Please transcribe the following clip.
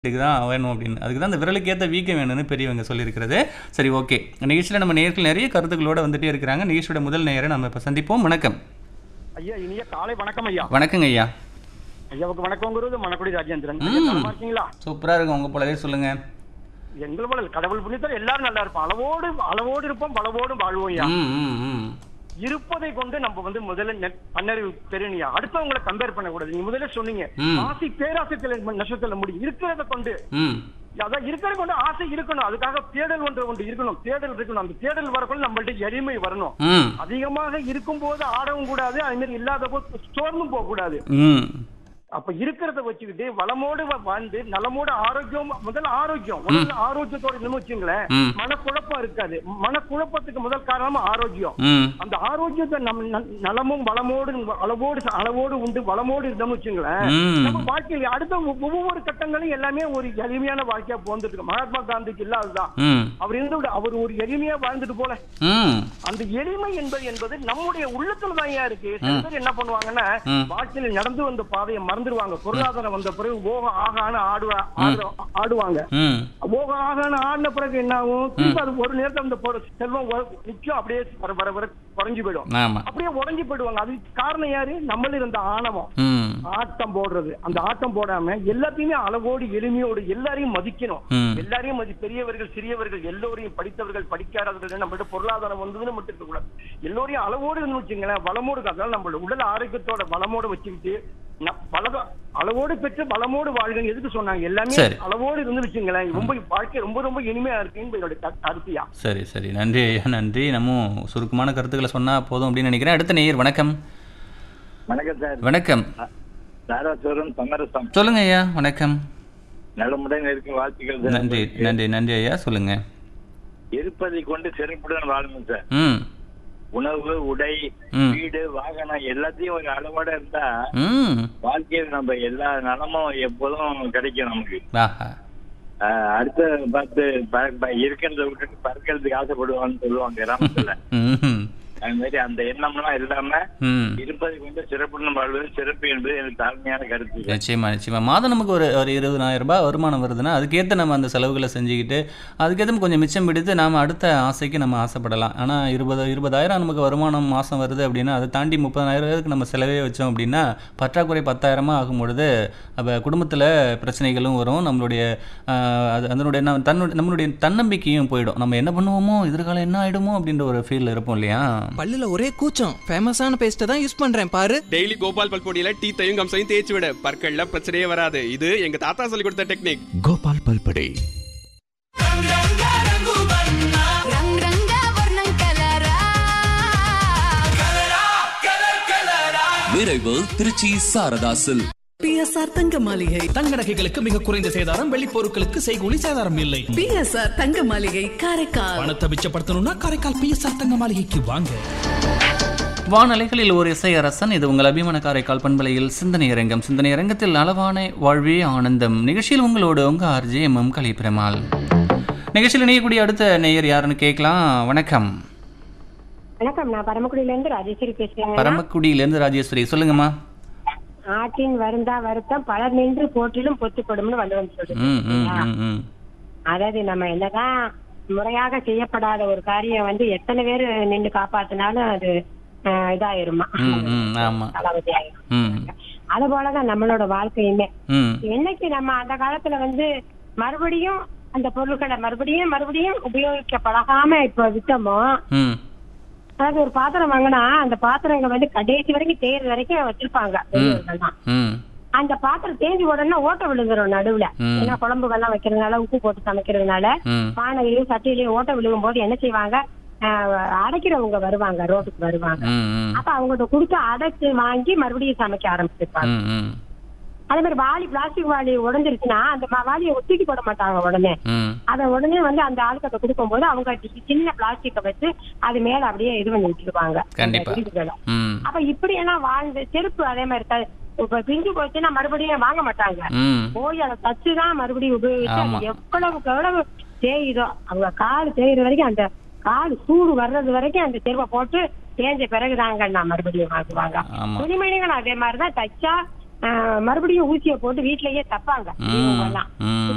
இதுக்கு தான் வேணும் அப்படின்னு அதுக்கு தான் அந்த விரலுக்கு ஏற்ற வீக்கம் வேணும்னு பெரியவங்க சொல்லியிருக்கிறது சரி ஓகே நிகழ்ச்சியில் நம்ம நேர்கள் நிறைய கருத்துக்களோட வந்துட்டே இருக்கிறாங்க நிகழ்ச்சியோட முதல் நேயரை நம்ம இப்போ சந்திப்போம் வணக்கம் ஐயா இனிய காலை வணக்கம் ஐயா வணக்கங்க ஐயா ஐயாவுக்கு வணக்கங்கிறது மணக்குடி ராஜேந்திரன் ஐயா, ம். நலமா இருக்கீங்களா சூப்பராக இருக்கும் உங்கள் போலவே சொல்லுங்க எங்கள் போல கடவுள் புண்ணியத்தில் எல்லாரும் நல்லா இருப்போம் அளவோடு அளவோடு இருப்போம் பலவோடு வாழ்வோம் ஐயா ம் ம் ம் இருப்பதை கொண்டு நம்ம வந்து முதல்ல நெ- பன்னறிவு பெருனியா அடுத்தவங்களை கம்பேர் பண்ணக்கூடாது நீங்க முதல்ல சொன்னீங்க ம். ஆசை பேராசைத்துல நஷ்டத்துல முடியும் இருக்கிறத கொண்டு ம் அதான் இருக்கிறத கொண்டு ஆசை இருக்கணும் அதுக்காக தேடல் ஒன்று ஒன்று இருக்கணும் தேடல் இருக்கணும் அந்த தேடல் வரக்குள்ள நம்மள்ட்ட எளிமை வரணும் ம் அதிகமாக இருக்கும் போது ஆடவும் கூடாது அது மாதிரி இல்லாத போது சோர்ந்தும் போக கூடாது ம் அப்ப இருக்கிறத வச்சுக்கிட்டு வளமோடு வ- வாழ்ந்து நலமோடு ஆரோக்கியம் முதல்ல ஆரோக்கியம் முதல்ல ஆரோக்கியத்தோட இருந்தோம்னு வச்சுங்களேன் ம். மனக்குழப்பம் இருக்காது மனக்குழப்பத்துக்கு முதல் காரணம் ஆரோக்கியம் ம் அந்த ஆரோக்கியத்தை நம் ந- நலமும் வளமோடு அளவோடு அளவோடு உண்டு வளமோடு இருந்தோம்னு வச்சுங்களேன் ம். நம்ம வாழ்க்கையில் அடுத்த ஒ- ஒவ்வொரு கட்டங்களும் எல்லாமே ஒரு எளிமையான வாழ்க்கையா போந்துட்டு இருக்கு மகாத்மா காந்திக்கு இல்லாததுதான் ம் அவர் இருந்து அவர் ஒரு எளிமையா வாழ்ந்துட்டு போல ம் அந்த எளிமை என்பது என்பது நம்முடைய உள்ளத்துல தான் ஏன் இருக்கு சில பேர் என்ன பண்ணுவாங்கன்னா ம். வாழ்க்கையில நடந்து வந்த பாதையை மறந்துடுவாங்க பொருளாதாரம் வந்த பிறகு ஓகம் ஆகான்னு ஆடுவா ஆடு- ஆடுவாங்க ம் ஓகம் ஆகான்னு ஆடின பிறகு என்ன ஆகும் திரும்ப அது ஒரு நேரத்துல அந்த பொரு- செல்வம் ஒ- நிக்கும் அப்படியே வர வர வர குறைஞ்சு போயிடும் ஆமாம் அப்படியே உடைஞ்சு போயிடுவாங்க அதுக்கு காரணம் யாரு நம்மள இருந்த ஆணவம் ம் ஆட்டம் போடுறது அந்த ஆட்டம் போடாம எல்லாத்தையுமே அளவோடு எளிமையோடு எல்லாரையும் மதிக்கணும் ம். எல்லாரையும் மதி பெரியவர்கள் சிறியவர்கள் எல்லோரையும் படித்தவர்கள் படிக்காதவர்கள் நம்மள்ட்ட பொருளாதாரம் வந்ததுன்னு மட்டும் இருக்கக்கூடாது எல்லோரையும் அளவோடு இருந்து வச்சுங்களேன் வளமோடு இருக்கு. அதனால நம்மளோட உடல் ஆரோக்கியத்தோட வளமோடு வச்சுக்கிட்டு ந- வளத- அளவோடு பெற்று வளமோடு வாழ்க எதுக்கு சொன்னாங்க எல்லாமே சரி. அளவோடு இருந்து வச்சுங்களேன் ரொம்ப வாழ்க்கை ரொம்ப ரொம்ப இனிமையா இருக்குன்னு என்னோட க- கருத்தியா சரி சரி நன்றி ஐயா நன்றி நம்ம சுருக்கமான கருத்துக்களை சொன்னால் போதும் அப்படின்னு நினைக்கிறேன் அடுத்த நேயர் வணக்கம் வணக்கம் சார் வணக்கம் தாராசுரம் சமரசம் சொல்லுங்க ஐயா வணக்கம் நலமுடன் இருக்கும் வாழ்த்துக்கள் சார் நன்றி உங்களுக்கு. நன்றி நன்றி ஐயா சொல்லுங்க இருப்பதை கொண்டு சிறப்புடன் வாழணும் சார் ம் உணவு உடை ம். வீடு வாகனம் எல்லாத்தையும் ஒரு அளவோட இருந்தா ம் வாழ்க்கையில் நம்ம எல்லா நலமும் எப்போதும் கிடைக்கும் நமக்கு ஆஹா ஆஹ் அடுத்த பார்த்து ப- ப- இருக்கிறத விட்டுட்டு பறக்கிறதுக்கு ஆசைப்படுவான்னு சொல்லுவாங்க கிராமத்துல ம் அது மாதிரி அந்த எண்ணம்லாம் இல்லாம ம் இருப்பதை கொண்டு சிறப்புடன் வாழ்வது சிறப்பு என்பது எனக்கு தாழ்மையான கருத்து சார். நிச்சயமா நிச்சயமா மாதம் நமக்கு ஒரு ஒரு இருபதாயிரம் ரூபாய் வருமானம் வருதுன்னா அதுக்கேற்ற நம்ம அந்த செலவுகளை செஞ்சுக்கிட்டு அதுக்கேற்ற கொஞ்சம் மிச்சம் பிடித்து நாம் அடுத்த ஆசைக்கு நம்ம ஆசைப்படலாம் ஆனால் இருபது இருபதாயிரம் நமக்கு வருமானம் மாதம் வருது அப்படின்னா அதை தாண்டி முப்பதாயிரத்துக்கு நம்ம செலவே வச்சோம் அப்படின்னா பற்றாக்குறை பத்தாயிரமா ஆகும் பொழுது அப்போ குடும்பத்தில் பிரச்சனைகளும் வரும் நம்மளுடைய ஆஹ், அது அதனுடைய நம் தன்னுடைய நம்மளுடைய தன்னம்பிக்கையும் போயிடும் நம்ம என்ன பண்ணுவோமோ எதிர்காலம் என்ன ஆகிடுமோ அப்படின்ற ஒரு ஃபீல் இருப்போம் இல்லையா பல்லுல ஒரே கூச்சம் ஃபேமஸான பேஸ்ட்டை தான் யூஸ் பண்றேன் பாரு டெய்லி கோபால் பல்பொடியில டீத்தையும் கம்சையும் தேய்ச்சி விட பற்கள்ல பிரச்சனையே வராது இது எங்க தாத்தா சொல்லி கொடுத்த டெக்னிக் ಗೋಪಾಲ್ ಪಲ್ಪಡೆ రంగ్ రంగ వర్ణం కలరా நிறைவு திருச்சி சாரதாசில் பிஎஸ்ஆர் தங்க மாளிகை தங்க நகைகளுக்கு மிக குறைந்த சேதாரம் வெள்ளி பொருட்களுக்கு செய்கூலி சேதாரம் இல்லை பிஎஸ்ஆர் தங்க மாளிகை காரைக்கால் பணத்தை மிச்சப்படுத்தணும்னா காரைக்கால் பிஎஸ்ஆர் தங்க மாளிகைக்கு வாங்க வானலைகளில் ஒரு இசை அரசன் இது உங்கள் அபிமான காரைக்கால் பண்பலையில் சிந்தனை அரங்கம் சிந்தனை அரங்கத்தில் அளவான வாழ்வே ஆனந்தம் நிகழ்ச்சியில் உங்களோடு உங்க ஆர்ஜே எம் எம் கலைப்பிரமால் நிகழ்ச்சியில் இணையக்கூடிய அடுத்த நேயர் யாருன்னு கேட்கலாம் வணக்கம் வணக்கம் நான் பரமக்குடியில இருந்து ராஜேஸ்வரி பேசுறேங்க பரமக்குடியிலேருந்து ராஜேஸ்வரி சொல்லுங்கம்மா ஆற்றின் வருந்தா வருத்தம் பலர் நின்று போற்றிலும் பொத்துப்படும்னு வள்ளுவன் சொல்லுது ம் ம் ம் ம் அதாவது நம்ம என்னதான் முறையாக செய்யப்படாத ஒரு காரியம் வந்து எத்தனை பேர் நின்று காப்பாத்தினாலும் அது ஆஹ், இதாயிருமா ம் ம் ஆமாம் தளபதி ஆயிரும் ம் அது போலதான் நம்மளோட வாழ்க்கையுமே ம் என்னைக்கு நம்ம அந்த காலத்துல வந்து மறுபடியும் அந்த பொருட்களை மறுபடியும் மறுபடியும் உபயோகிக்க பழகாம இப்ப விட்டோமோ ம் அதாவது ஒரு பாத்திரம் வாங்கினா அந்த பாத்திரங்கள் வந்து கடைசி வரைக்கும் தேய்ற வரைக்கும் வச்சிருப்பாங்க பெரியவர்கள்லாம் ம் அந்த பாத்திரம் தேஞ்சு உடனே ஓட்ட விழுந்துரும் நடுவுல ம். ஏன்னா குழம்புகள்லாம் வைக்கிறதுனால உப்பு போட்டு சமைக்கிறதுனால ம் பானையிலயும் சட்டியிலயும் ஓட்ட விழுகும் போது என்ன செய்வாங்க ஆஹ், அடைக்கிறவங்க வருவாங்க ரோட்டுக்கு வருவாங்க ம் ம் அப்ப அவங்கள்ட்ட கொடுத்து அடைச்சு வாங்கி மறுபடியும் சமைக்க ஆரம்பிச்சிருப்பாங்க ம் ம் அதே மாதிரி வாளி பிளாஸ்டிக் வாளி உடைஞ்சிருச்சுன்னா அந்த ம- வாளியை ஒத்திக்கி போட மாட்டாங்க உடனே ம் அத உடனே வந்து அந்த ஆளுக்கிட்ட கொடுக்கும்போது அவங்க சி- சின்ன பிளாஸ்டிக்கை வச்சு அது மேல அப்படியே இது பண்ணி விட்டுருவாங்க கண்டிப்பா. அந்த விரிவுகளை. ம் அப்ப இப்படி எல்லாம் வாழ்ந்து செருப்பு அதே மாதிரி த- இப்ப பிஞ்சு போச்சுன்னா மறுபடியும் வாங்க மாட்டாங்க ம் போய் அதை தச்சுதான் மறுபடியும் உபயோகிச்சு ஆமா. அது எவ்வளவுக்கு எவ்வளவு தேயுதோ அவங்க கால் தேயுற வரைக்கும் அந்த கால் சூடு வர்றது வரைக்கும் அந்த செருப்பை போட்டு தேஞ்ச பிறகுதாங்க நான் மறுபடியும் வாங்குவாங்க ஆமா. துணிமணிகளும் அதே மாதிரிதான் தச்சா ஆஹ், மறுபடியும் ஊசியை போட்டு வீட்லயே தப்பாங்க ம் இவங்க எல்லாம் ம்